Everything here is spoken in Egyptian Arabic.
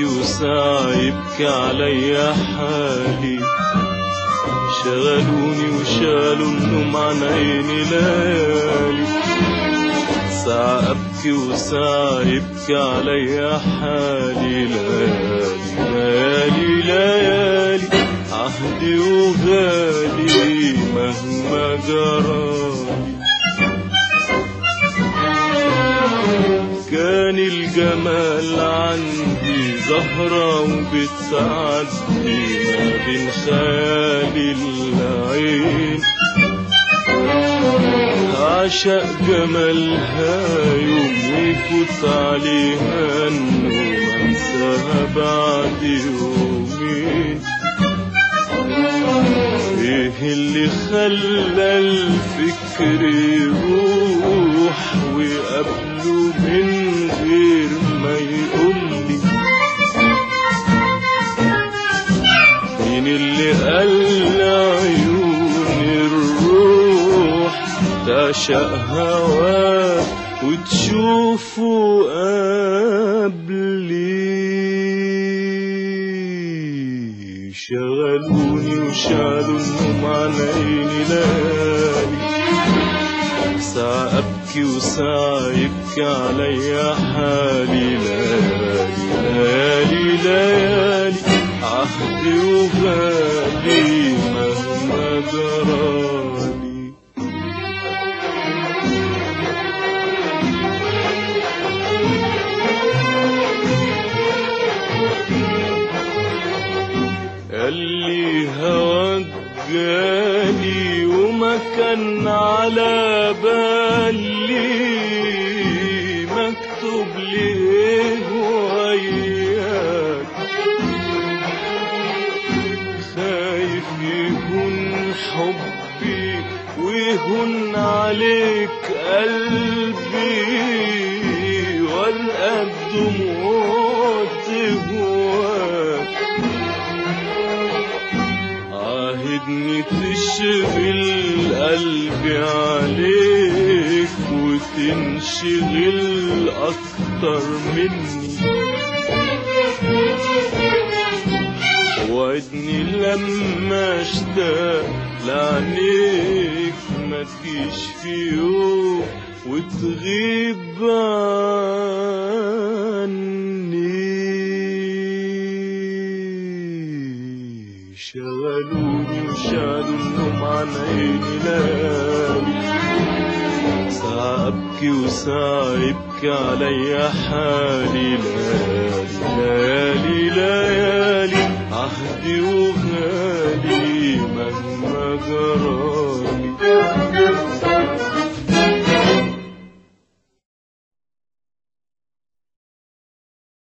ابكي وساعة يبكي عليا حالي شغلوني وشالوا النوم عن عيني ليالي ساعة ابكي وساعة يبكي عليا حالي ليالي ليالي ليالي عهدي وغالي مهما جرالي كان الجمال عندي زهرة وبتعدي ما بين خيالي العين عشق جمالها يوم ويفوت عليها النوم انساها بعد يومين ايه اللي خلى الفكر يروح وقبله من غير ما يقولي مين اللي قال عيون الروح تعشق هواك وتشوفه قبلي شغلوني وشالوا النوم عن عيني ليالي ساعة أبكي وساعة يبكي عليا حالي ليالي ليالي ليالي عهدي وغالي مهما جرالي قال لي هواك جالي وما كان على بالي مكتوب ليه وياك خايف يهون حبي ويهون عليك قلبي والقى الدموع تهواك عاهدني تشغل قلبي عليك وتنشغل أكتر مني وعدني لما اشتاق لعينيك ما تجيش في يوم وتغيب عني شغلوني وشالوا النوم عن عيني ليالي ساعة أبكي وساعة يبكي عليا حالي ليالي ليالي ليالي عهدي وغالي مهما جرالي